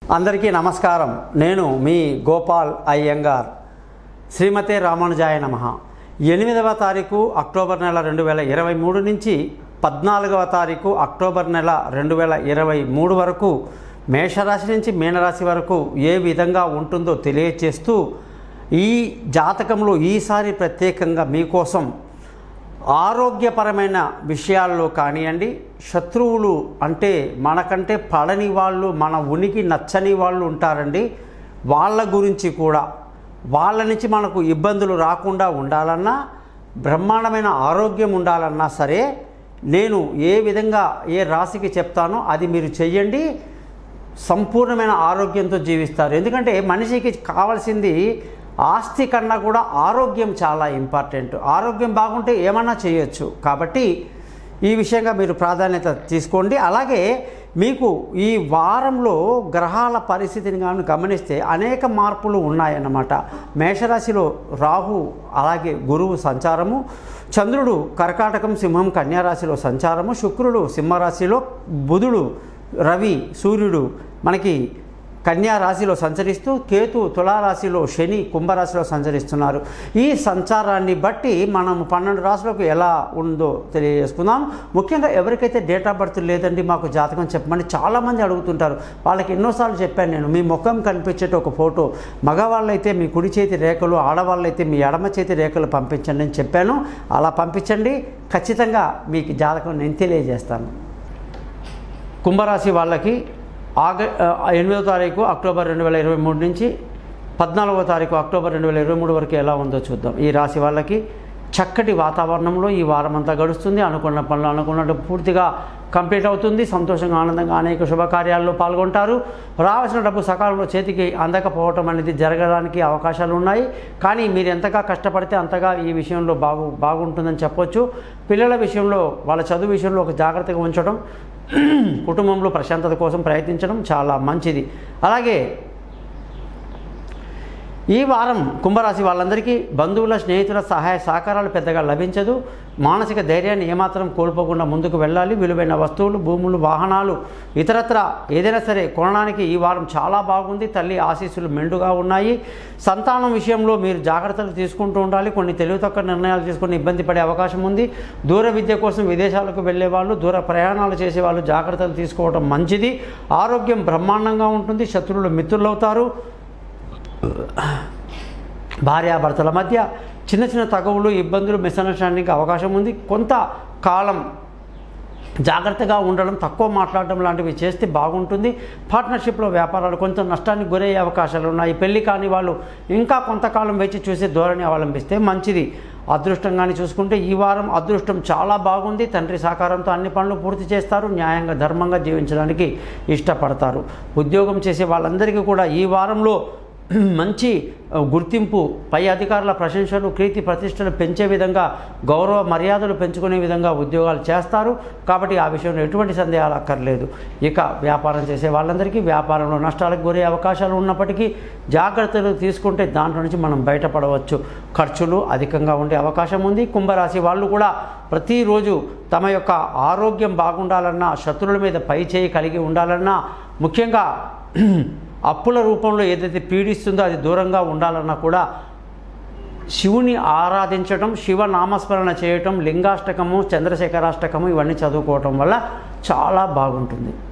అందరికీ నమస్కారం నేను మీ గోపాల్ అయ్యంగార్ శ్రీమతే రామానుజాయ నమ ఎనిమిదవ తారీఖు అక్టోబర్ నెల రెండు వేల ఇరవై మూడు నుంచి పద్నాలుగవ తారీఖు అక్టోబర్ నెల రెండు వేల ఇరవై మూడు వరకు మేషరాశి నుంచి మీనరాశి వరకు ఏ విధంగా ఉంటుందో తెలియచేస్తూ ఈ జాతకంలో ఈసారి ప్రత్యేకంగా మీకోసం ఆరోగ్యపరమైన విషయాల్లో కానివ్వండి శత్రువులు అంటే మనకంటే పడని వాళ్ళు మన ఉనికి నచ్చని వాళ్ళు ఉంటారండి వాళ్ళ గురించి కూడా వాళ్ళ నుంచి మనకు ఇబ్బందులు రాకుండా ఉండాలన్నా బ్రహ్మాండమైన ఆరోగ్యం ఉండాలన్నా సరే నేను ఏ విధంగా ఏ రాశికి చెప్తానో అది మీరు చెయ్యండి సంపూర్ణమైన ఆరోగ్యంతో జీవిస్తారు ఎందుకంటే మనిషికి కావాల్సింది ఆస్తి కన్నా కూడా ఆరోగ్యం చాలా ఇంపార్టెంట్ ఆరోగ్యం బాగుంటే ఏమన్నా చేయొచ్చు కాబట్టి ఈ విషయంగా మీరు ప్రాధాన్యత తీసుకోండి అలాగే మీకు ఈ వారంలో గ్రహాల పరిస్థితిని కానీ గమనిస్తే అనేక మార్పులు ఉన్నాయన్నమాట మేషరాశిలో రాహు అలాగే గురువు సంచారము చంద్రుడు కర్కాటకం సింహం కన్యారాశిలో సంచారము శుక్రుడు సింహరాశిలో బుధుడు రవి సూర్యుడు మనకి కన్యా రాశిలో సంచరిస్తూ కేతు తులారాశిలో శని కుంభరాశిలో సంచరిస్తున్నారు ఈ సంచారాన్ని బట్టి మనం పన్నెండు రాశులకు ఎలా ఉందో తెలియజేసుకుందాం ముఖ్యంగా ఎవరికైతే డేట్ ఆఫ్ బర్త్ లేదండి మాకు జాతకం చెప్పమని చాలామంది అడుగుతుంటారు వాళ్ళకి ఎన్నోసార్లు చెప్పాను నేను మీ ముఖం కనిపించేట ఒక ఫోటో మగవాళ్ళైతే మీ కుడి చేతి రేఖలు ఆడవాళ్ళైతే మీ ఎడమ చేతి రేఖలు పంపించండి అని చెప్పాను అలా పంపించండి ఖచ్చితంగా మీకు జాతకం నేను తెలియజేస్తాను కుంభరాశి వాళ్ళకి ఆగ ఎనిమిదో తారీఖు అక్టోబర్ రెండు వేల ఇరవై మూడు నుంచి పద్నాలుగో తారీఖు అక్టోబర్ రెండు వేల ఇరవై మూడు వరకు ఎలా ఉందో చూద్దాం ఈ రాశి వాళ్ళకి చక్కటి వాతావరణంలో ఈ వారం అంతా గడుస్తుంది అనుకున్న పనులు అనుకున్నట్టు పూర్తిగా కంప్లీట్ అవుతుంది సంతోషంగా ఆనందంగా అనేక శుభకార్యాల్లో పాల్గొంటారు రావాల్సిన డబ్బు సకాలంలో చేతికి అందకపోవటం అనేది జరగడానికి అవకాశాలు ఉన్నాయి కానీ మీరు ఎంతగా కష్టపడితే అంతగా ఈ విషయంలో బాగు బాగుంటుందని చెప్పొచ్చు పిల్లల విషయంలో వాళ్ళ చదువు విషయంలో ఒక జాగ్రత్తగా ఉంచడం కుటుంబంలో ప్రశాంతత కోసం ప్రయత్నించడం చాలా మంచిది అలాగే ఈ వారం కుంభరాశి వాళ్ళందరికీ బంధువుల స్నేహితుల సహాయ సహకారాలు పెద్దగా లభించదు మానసిక ధైర్యాన్ని ఏమాత్రం కోల్పోకుండా ముందుకు వెళ్ళాలి విలువైన వస్తువులు భూములు వాహనాలు ఇతరత్ర ఏదైనా సరే కొనడానికి ఈ వారం చాలా బాగుంది తల్లి ఆశీస్సులు మెండుగా ఉన్నాయి సంతానం విషయంలో మీరు జాగ్రత్తలు తీసుకుంటూ ఉండాలి కొన్ని తెలివి తక్కువ నిర్ణయాలు తీసుకుని ఇబ్బంది పడే అవకాశం ఉంది దూర విద్య కోసం విదేశాలకు వెళ్ళే వాళ్ళు దూర ప్రయాణాలు చేసే వాళ్ళు జాగ్రత్తలు తీసుకోవడం మంచిది ఆరోగ్యం బ్రహ్మాండంగా ఉంటుంది శత్రువులు మిత్రులవుతారు భార్యాభర్తల మధ్య చిన్న చిన్న తగవులు ఇబ్బందులు మిస్అండర్స్టాండింగ్కి అవకాశం ఉంది కొంత కాలం జాగ్రత్తగా ఉండడం తక్కువ మాట్లాడడం లాంటివి చేస్తే బాగుంటుంది పార్ట్నర్షిప్లో వ్యాపారాలు కొంచెం నష్టానికి గురయ్యే అవకాశాలు ఉన్నాయి పెళ్లి కాని వాళ్ళు ఇంకా కొంతకాలం వేచి చూసే ధోరణి అవలంబిస్తే మంచిది అదృష్టంగాని చూసుకుంటే ఈ వారం అదృష్టం చాలా బాగుంది తండ్రి సహకారంతో అన్ని పనులు పూర్తి చేస్తారు న్యాయంగా ధర్మంగా జీవించడానికి ఇష్టపడతారు ఉద్యోగం చేసే వాళ్ళందరికీ కూడా ఈ వారంలో మంచి గుర్తింపు పై అధికారుల ప్రశంసలు కీర్తి ప్రతిష్టలు పెంచే విధంగా గౌరవ మర్యాదలు పెంచుకునే విధంగా ఉద్యోగాలు చేస్తారు కాబట్టి ఆ విషయంలో ఎటువంటి సందేహాలు అక్కర్లేదు ఇక వ్యాపారం చేసే వాళ్ళందరికీ వ్యాపారంలో నష్టాలకు గురే అవకాశాలు ఉన్నప్పటికీ జాగ్రత్తలు తీసుకుంటే దాంట్లో నుంచి మనం బయటపడవచ్చు ఖర్చులు అధికంగా ఉండే అవకాశం ఉంది కుంభరాశి వాళ్ళు కూడా ప్రతిరోజు తమ యొక్క ఆరోగ్యం బాగుండాలన్నా శత్రువుల మీద పై చేయి కలిగి ఉండాలన్నా ముఖ్యంగా అప్పుల రూపంలో ఏదైతే పీడిస్తుందో అది దూరంగా ఉండాలన్నా కూడా శివుని ఆరాధించటం శివ నామస్మరణ చేయటం లింగాష్టకము చంద్రశేఖరాష్టకము ఇవన్నీ చదువుకోవటం వల్ల చాలా బాగుంటుంది